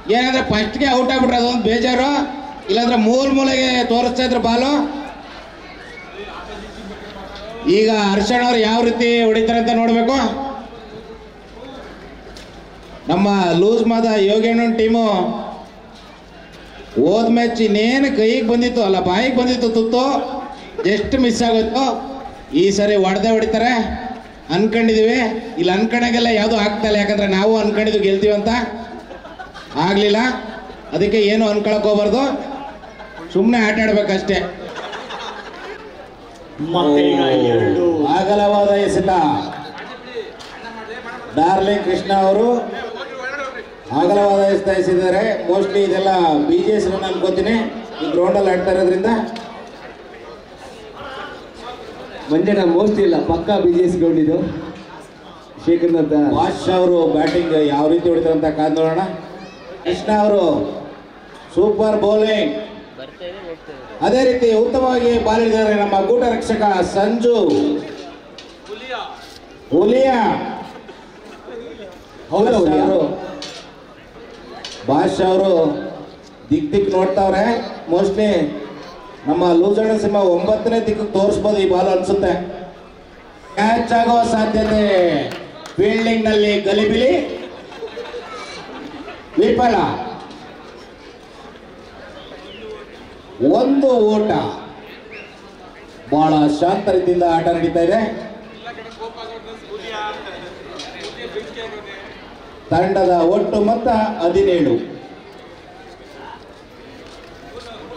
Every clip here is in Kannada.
ಏನಂದ್ರೆ ಫಸ್ಟ್ಗೆ ಔಟ್ ಆಗ್ಬಿಟ್ರೆ ಅದೊಂದು ಬೇಜಾರು ಇಲ್ಲಾಂದ್ರೆ ಮೂಲ ಮೂಲೆಗೆ ತೋರಿಸ್ತಾ ಇದ್ರು ಬಾಲು ಈಗ ಹರ್ಷಣ್ ಅವ್ರು ಯಾವ ರೀತಿ ಹೊಡಿತಾರೆ ಅಂತ ನೋಡಬೇಕು ನಮ್ಮ ಲೂಸ್ ಮಾದ ಯೋಗೇಣ್ಣನ್ ಟೀಮು ಹೋದ ಮ್ಯಾಚ್ ಇನ್ನೇನು ಕೈಗೆ ಬಂದಿತ್ತು ಅಲ್ಲ ಬಾಯಿಗೆ ಬಂದಿತ್ತು ತುತ್ತು ಎಷ್ಟು ಮಿಸ್ ಆಗುತ್ತೋ ಈ ಸರಿ ಹೊಡೆದೇ ಹೊಡಿತಾರೆ ಅನ್ಕೊಂಡಿದೀವಿ ಇಲ್ಲಿ ಅನ್ಕೊಂಡಾಗೆಲ್ಲ ಯಾವುದು ಆಗ್ತಾ ಇಲ್ಲ ಯಾಕಂದ್ರೆ ನಾವು ಅನ್ಕೊಂಡಿದ್ವಿ ಗೆಲ್ತೀವಿ ಅಂತ ಆಗಲಿಲ್ಲ ಅದಕ್ಕೆ ಏನು ಅನ್ಕೊಳಕ್ ಹೋಗ್ಬಾರ್ದು ಸುಮ್ಮನೆ ಆಟ ಆಡ್ಬೇಕಷ್ಟೇ ಮಕ್ಕಳಿಗ ಎರಡು ಅಗಲವಾದ ಎಸೆತ ಡಾರ್ಲಿಂಗ್ ಕೃಷ್ಣ ಅವರು ಅಗಲವಾದ ಎಸೆತ ಎಸೆದಿದ್ದಾರೆ ಮೋಸ್ಟ್ಲಿ ಇದೆಲ್ಲ ಬಿ ಜೆ ಎಸ್ ಅನ್ಕೋತೀನಿ ಈ ಗ್ರೌಂಡಲ್ಲಿ ಆಡ್ತಾ ಇರೋದ್ರಿಂದ ಮಂಜಣ್ಣ ಮೋಸ್ಟ್ಲಿ ಇಲ್ಲ ಪಕ್ಕಾ ಬಿ ಜಿ ಎಸ್ ಗ್ರೌಂಡ್ ಇದು ಶೇಖರ್ನಾಥ್ ವಾಶ್ ಅವರು ಬ್ಯಾಟಿಂಗ್ ಯಾವ ರೀತಿ ಹೊಡಿತಾರೆ ಅಂತ ಕಾದ್ ನೋಡೋಣ ಕೃಷ್ಣ ಅವರು ಸೂಪರ್ ಬೌಲಿಂಗ್ ಅದೇ ರೀತಿ ಉತ್ತಮವಾಗಿ ಬಾಲಿದ್ದಾರೆ ನಮ್ಮ ಗೂಟ ರಕ್ಷಕ ಸಂಜು ಹುಲಿಯಾ ಹೌದಾ ಹುಲಿಯಾ? ಭಾಷ್ ಅವರು ದಿಕ್ ದಿಕ್ ನೋಡ್ತಾವ್ರೆ ಮೋಸ್ಟ್ಲಿ ನಮ್ಮ ಲೂಸಣ್ಣ ಸಿಂಹ ಒಂಬತ್ತನೇ ದಿಕ್ಕು ತೋರಿಸ್ಬೋದು ಈ ಬಾಲ್ ಅನ್ಸುತ್ತೆ ಕ್ಯಾಚ್ ಆಗೋ ಸಾಧ್ಯತೆ ಫೀಲ್ಡಿಂಗ್ ನಲ್ಲಿ ಗಲಿಬಿಲಿ ವಿಫಲ ಒಂದು ಓಟ ಬಹಳ ಶಾಂತ ರೀತಿಯಿಂದ ಆಟ ನಡೀತಾ ಇದೆ ತಂಡದ ಒಟ್ಟು ಮೊತ್ತ ಹದಿನೇಳು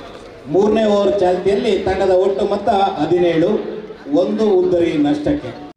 ಮೂರನೇ ಓವರ್ ಚಾಲ್ತಿಯಲ್ಲಿ ತಂಡದ ಒಟ್ಟು ಮೊತ್ತ ಹದಿನೇಳು ಒಂದು ಉದ್ದರಿ ನಷ್ಟಕ್ಕೆ